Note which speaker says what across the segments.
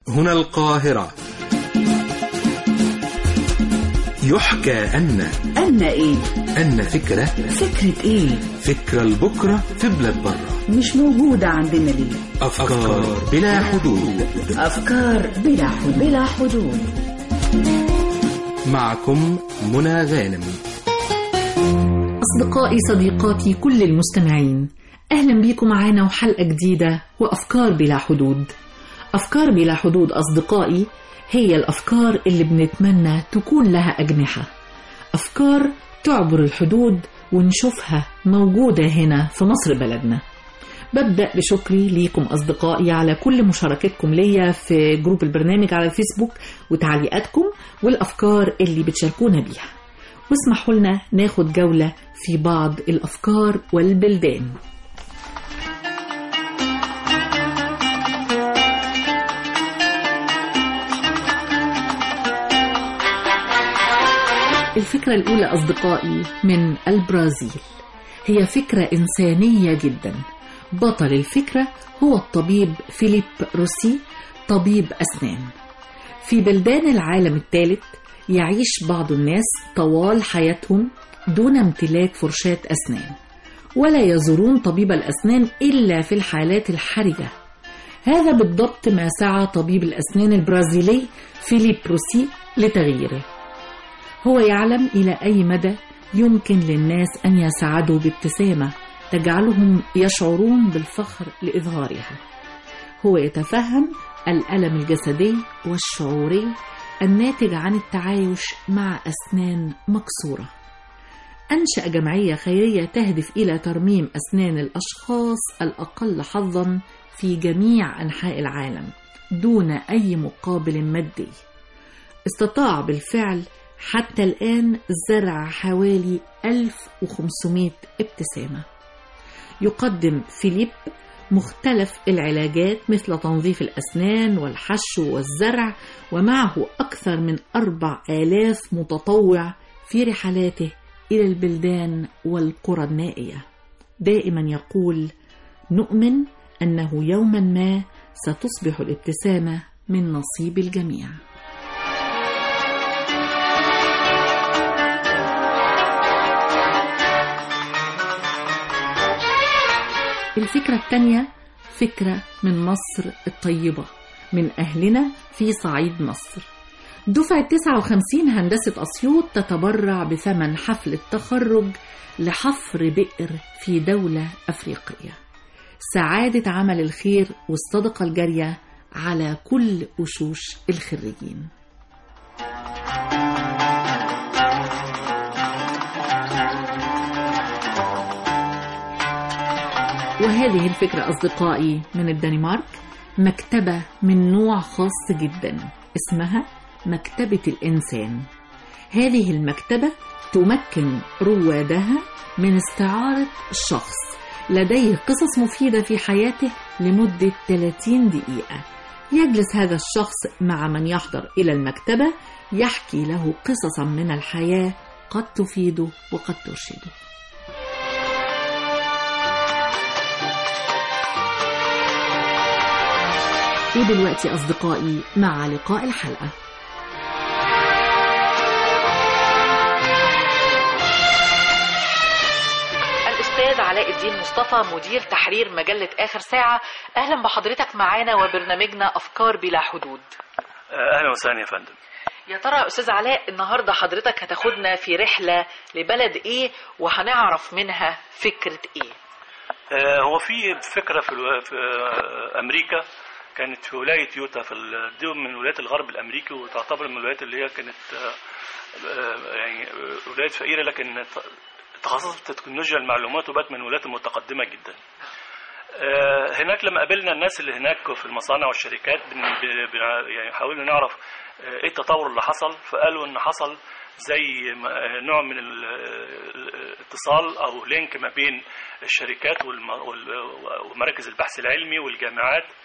Speaker 1: هنا القاهرة يحكى أن
Speaker 2: أن إيه؟
Speaker 1: أن فكرة
Speaker 2: فكرة إيه؟
Speaker 1: فكرة لبكرة في بلاد برة
Speaker 2: مش موجودة عندنا ليه؟
Speaker 1: أفكار بلا حدود
Speaker 2: أفكار بلا حدود بلا حدود
Speaker 1: معكم منى غانم
Speaker 3: أصدقائي صديقاتي كل المستمعين أهلا بيكم معانا وحلقة جديدة وأفكار بلا حدود أفكار بلا حدود أصدقائي هي الأفكار اللي بنتمنى تكون لها أجنحة أفكار تعبر الحدود ونشوفها موجودة هنا في مصر بلدنا ببدأ بشكري ليكم أصدقائي على كل مشاركتكم ليا في جروب البرنامج على الفيسبوك وتعليقاتكم والأفكار اللي بتشاركونا بيها واسمحوا لنا ناخد جولة في بعض الأفكار والبلدان الفكرة الأولى أصدقائي من البرازيل هي فكرة إنسانية جدا بطل الفكرة هو الطبيب فيليب روسي طبيب أسنان في بلدان العالم الثالث يعيش بعض الناس طوال حياتهم دون امتلاك فرشاة أسنان ولا يزورون طبيب الأسنان إلا في الحالات الحرجة هذا بالضبط ما سعى طبيب الأسنان البرازيلي فيليب روسي لتغييره هو يعلم إلى أي مدى يمكن للناس أن يسعدوا بابتسامة تجعلهم يشعرون بالفخر لإظهارها هو يتفهم الألم الجسدي والشعوري الناتج عن التعايش مع أسنان مكسورة أنشأ جمعية خيرية تهدف إلى ترميم أسنان الأشخاص الأقل حظا في جميع أنحاء العالم دون أي مقابل مادي استطاع بالفعل حتى الآن زرع حوالي 1500 ابتسامة يقدم فيليب مختلف العلاجات مثل تنظيف الأسنان والحشو والزرع ومعه أكثر من أربع آلاف متطوع في رحلاته إلى البلدان والقرى النائية دائما يقول نؤمن أنه يوما ما ستصبح الابتسامة من نصيب الجميع الفكرة الثانية فكرة من مصر الطيبة من أهلنا في صعيد مصر دفعة 59 هندسة أسيوط تتبرع بثمن حفل التخرج لحفر بئر في دولة أفريقية سعادة عمل الخير والصدقة الجارية على كل وشوش الخريجين وهذه الفكرة أصدقائي من الدنمارك مكتبة من نوع خاص جدا اسمها مكتبة الإنسان هذه المكتبة تمكن روادها من استعارة شخص لديه قصص مفيدة في حياته لمدة 30 دقيقة يجلس هذا الشخص مع من يحضر إلى المكتبة يحكي له قصصا من الحياة قد تفيده وقد ترشده ودلوقتي أصدقائي مع لقاء الحلقة
Speaker 4: الأستاذ علاء الدين مصطفى مدير تحرير مجلة آخر ساعة أهلا بحضرتك معانا وبرنامجنا أفكار بلا حدود
Speaker 5: اهلا وسهلا يا فندم
Speaker 4: يا ترى أستاذ علاء النهاردة حضرتك هتاخدنا في رحلة لبلد إيه وهنعرف منها فكرة إيه
Speaker 5: آه، هو في فكره في, الو... في آه، امريكا كانت في ولايه يوتا في ال- دي من ولايات الغرب الامريكي وتعتبر من الولايات اللي هي كانت آه، آه، يعني آه، ولايات فقيره لكن ت- تخصصت في تكنولوجيا المعلومات وبقت من الولايات المتقدمه جدا. آه، هناك لما قابلنا الناس اللي هناك في المصانع والشركات بن... ب... ب... يعني حاولنا نعرف آه، ايه التطور اللي حصل فقالوا ان حصل زي ما- آه، نوع من ال- الاتصال او لينك ما بين الشركات والم... وال... ومراكز البحث العلمي والجامعات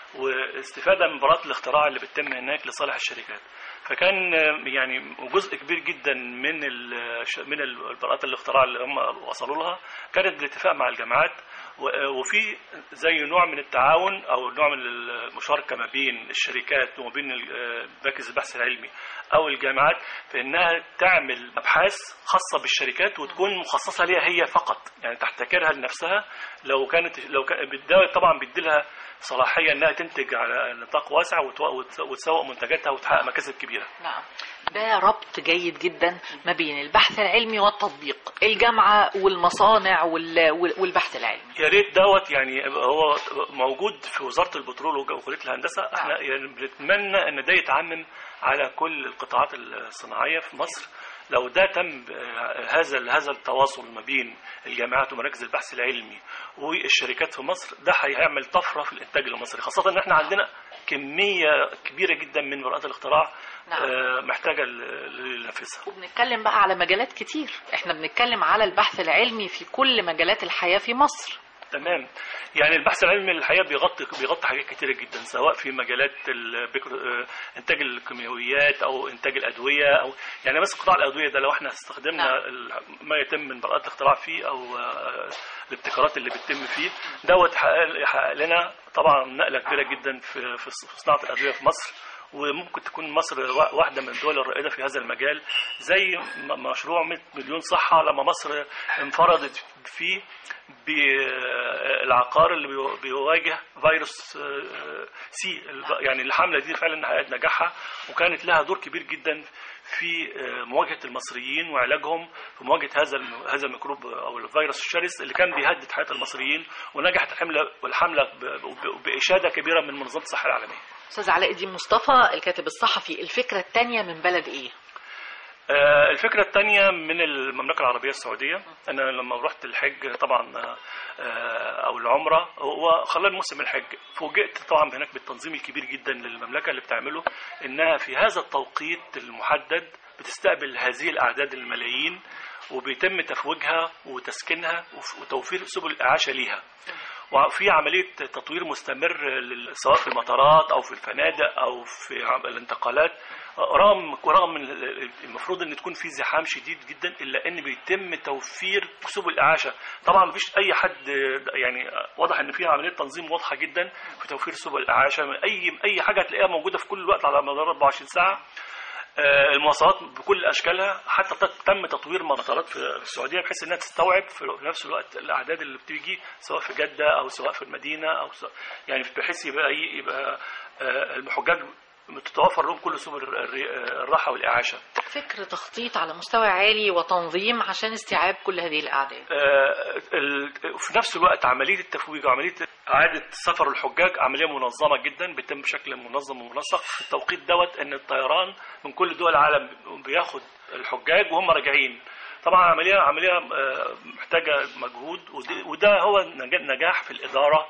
Speaker 5: واستفاده من براءه الاختراع اللي بتتم هناك لصالح الشركات فكان يعني جزء كبير جدا من ال- من البراءات الاختراع اللي هم وصلوا لها كانت بالاتفاق مع الجامعات و- وفي زي نوع من التعاون او نوع من المشاركه ما بين الشركات وما بين ال- مراكز البحث العلمي او الجامعات في انها تعمل ابحاث خاصه بالشركات وتكون مخصصه ليها هي فقط يعني تحتكرها لنفسها لو كانت لو كان ده طبعا بيدي لها صلاحيه انها تنتج على نطاق واسع وتو- وت- وتسوق منتجاتها وتحقق مكاسب كبيره
Speaker 4: نعم ده ربط جيد جدا ما بين البحث العلمي والتطبيق الجامعة والمصانع وال- وال- والبحث العلمي
Speaker 5: يا ريت دوت يعني هو موجود في وزاره البترول وكليه الهندسه احنا يعني بنتمنى ان ده يتعمم على كل القطاعات الصناعيه في مصر لو ده تم آه، هذا هذا التواصل ما بين الجامعات ومراكز البحث العلمي والشركات في مصر ده هيعمل طفره في الانتاج المصري خاصه ان احنا عندنا كميه كبيره جدا من براءات الاختراع
Speaker 4: نعم.
Speaker 5: آه، محتاجه ل- لنفسها
Speaker 4: وبنتكلم بقى على مجالات كتير احنا بنتكلم على البحث العلمي في كل مجالات الحياة في مصر
Speaker 5: تمام يعني البحث العلمي الحقيقه بيغطي بيغطي حاجات كتيره جدا سواء في مجالات البيكرو... آه، انتاج الكيماويات او انتاج الادويه او يعني بس قطاع الادويه ده لو احنا استخدمنا
Speaker 4: نعم.
Speaker 5: ال- ما يتم من براءات الاختراع فيه او آه، الابتكارات اللي بتتم فيه دوت حقق يحقق لنا طبعا نقله كبيره جدا في في صناعه الادويه في مصر وممكن تكون مصر وا- واحده من الدول الرائده في هذا المجال زي م- مشروع 100 مليون صحه لما مصر انفردت فيه بالعقار اللي بيو- بيواجه فيروس آه، سي الب- يعني الحمله دي فعلا حققت نجاحها وكانت لها دور كبير جدا في آه، مواجهه المصريين وعلاجهم في مواجهه هذا الم- هذا الميكروب او الفيروس الشرس اللي كان بيهدد حياه المصريين ونجحت الحمله والحمله ب- ب- باشاده كبيره من منظمه الصحه العالميه.
Speaker 4: استاذ علاء الدين مصطفى الكاتب الصحفي الفكرة التانية من بلد ايه
Speaker 5: آه، الفكرة الثانية من المملكة العربية السعودية أنا لما رحت الحج طبعا آه، أو العمرة هو خلال موسم الحج فوجئت طبعا هناك بالتنظيم الكبير جدا للمملكة اللي بتعمله إنها في هذا التوقيت المحدد بتستقبل هذه الأعداد الملايين وبيتم تفويجها وتسكينها وف- وتوفير سبل الإعاشة ليها وفي عملية تطوير مستمر لل- سواء في المطارات أو في الفنادق أو في عم- الانتقالات رغم رغم من ال- المفروض ان تكون في زحام شديد جدا الا ان بيتم توفير سبل الاعاشه طبعا مفيش اي حد يعني واضح ان في عمليه تنظيم واضحه جدا في توفير سبل الاعاشه اي اي حاجه تلاقيها موجوده في كل الوقت على مدار 24 ساعه آه، المواصلات بكل اشكالها حتى ت- تم تطوير مطارات في السعوديه بحيث انها تستوعب في نفس الوقت الاعداد اللي بتيجي سواء في جده او سواء في المدينه او سواء يعني بحيث يبقى يبقى آه، الحجاج تتوفر لهم كل سبل الر- الراحه والاعاشه
Speaker 4: فكر تخطيط على مستوى عالي وتنظيم عشان استيعاب كل هذه الأعداد
Speaker 5: آه، ال- في نفس الوقت عملية التفويج وعملية إعادة سفر الحجاج عملية منظمة جدا بتتم بشكل منظم ومنسق في التوقيت دوت إن الطيران من كل دول العالم بياخد الحجاج وهم راجعين طبعا عملية عملية آه، محتاجة مجهود ودي- وده هو نجا- نجاح في الإدارة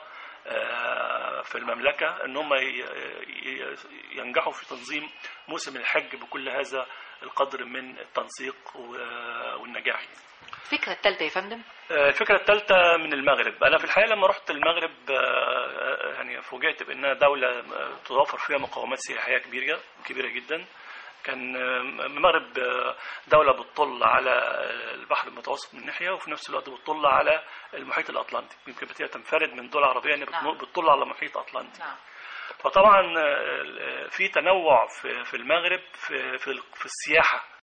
Speaker 5: آه، في المملكة إن هم ي- ي- ينجحوا في تنظيم موسم الحج بكل هذا القدر من التنسيق و- والنجاح
Speaker 4: الفكرة الثالثة يا فندم
Speaker 5: الفكرة الثالثة من المغرب أنا في الحقيقة لما رحت المغرب آه، يعني فوجئت بأنها دولة آه، تتوفر فيها مقومات سياحية كبيرة كبيرة جدا كان آه، المغرب آه، دولة بتطل على البحر المتوسط من ناحية وفي نفس الوقت بتطل على المحيط الأطلنطي يمكن هي تنفرد من دول عربية إن
Speaker 4: نعم.
Speaker 5: بتطل على محيط أطلنطي
Speaker 4: نعم
Speaker 5: فطبعا آه، في تنوع في في المغرب في في في السياحه